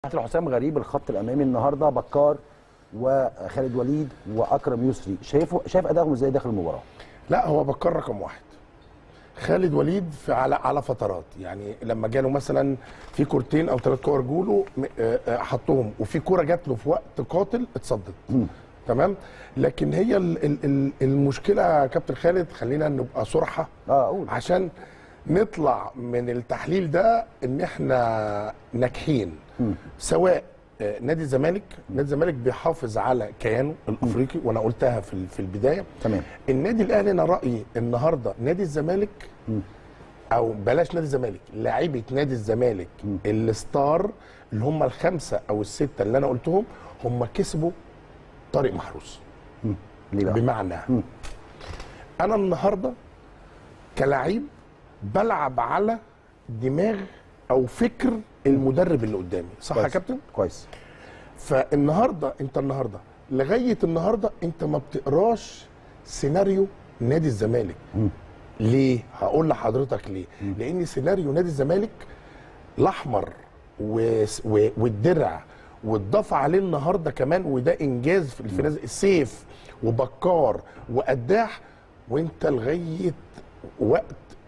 كابتن حسام غريب الخط الامامي النهارده بكار وخالد وليد واكرم يسري شايفه شايف ادائهم ازاي داخل المباراه لا هو بكر رقم واحد خالد وليد في على على فترات يعني لما جاله مثلا في كورتين او ثلاث كور جوله م- آه، آه، حطهم وفي كوره جات له في وقت قاتل اتصدت تمام لكن هي ال- ال- ال- المشكله يا كابتن خالد خلينا نبقى صرحه اه قول عشان نطلع من التحليل ده ان احنا ناجحين سواء آه، نادي الزمالك نادي الزمالك بيحافظ على كيانه الافريقي وانا قلتها في ال- في البدايه تمام النادي الاهلي انا رايي النهارده نادي الزمالك او بلاش نادي الزمالك لاعيبه نادي الزمالك الستار اللي هم الخمسه او السته اللي انا قلتهم هم كسبوا طارق محروس ليه بقى؟ بمعنى انا النهارده كلاعب بلعب على دماغ او فكر المدرب اللي قدامي صح يا كويس. كابتن كويس فالنهارده انت النهارده لغايه النهارده انت ما بتقراش سيناريو نادي الزمالك ليه هقول لحضرتك ليه لان سيناريو نادي الزمالك الاحمر و... و... والدرع واتضاف عليه النهارده كمان وده انجاز في في نادي- السيف وبكار وقداح وانت لغايه وقت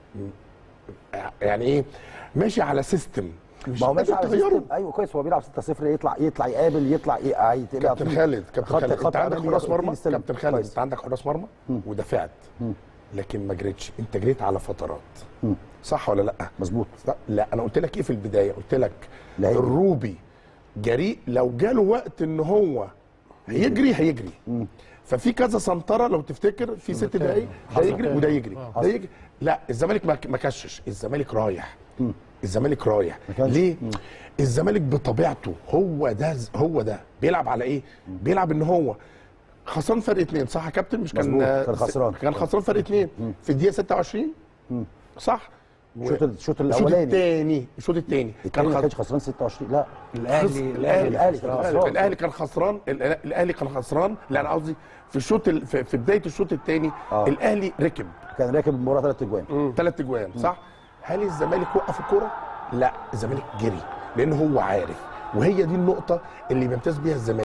يعني ايه ماشي على سيستم مش ما هو ماشي على قادر تغيره. سيستم ايوه كويس هو بيلعب 6 0 يطلع يطلع يقابل يطلع يقع كابتن خالد كابتن خالد انت عندك حراس مرمى كابتن خالد كويس. انت عندك حراس مرمى ودفعت لكن ما جريتش انت جريت على فترات صح ولا لا مظبوط لا, لا انا قلت لك ايه في البدايه قلت لك لا هيجري. الروبي جريء لو جاله وقت ان هو هيجري هيجري ففي كذا سنتره لو تفتكر في ست دقايق ده يجري وده يجري ده يجري لا الزمالك ما ما كشش الزمالك رايح الزمالك رايح ما كانش. ليه الزمالك بطبيعته هو ده هو ده بيلعب على ايه بيلعب ان هو خسران فرق اتنين صح يا كابتن مش كان مظبوط، كان خسران. كان خسران فرق اتنين في الدقيقه 26 صح الشوط الشوط الشوط الاولاني الثاني الشوط الثاني الثاني ما خس- كانش خسران 26 لا الاهلي الاهلي الأهلي كان الأهلي- خسران. الاهلي كان خسران الأ- الاهلي كان خسران لا انا قصدي في الشوط ال- في في بدايه الشوط الثاني آه. الاهلي ركب كان راكب المباراه ثلاث اجوان ثلاث اجوان صح هل الزمالك وقف الكوره لا الزمالك جري لان هو عارف وهي دي النقطه اللي بيمتاز بيها الزمالك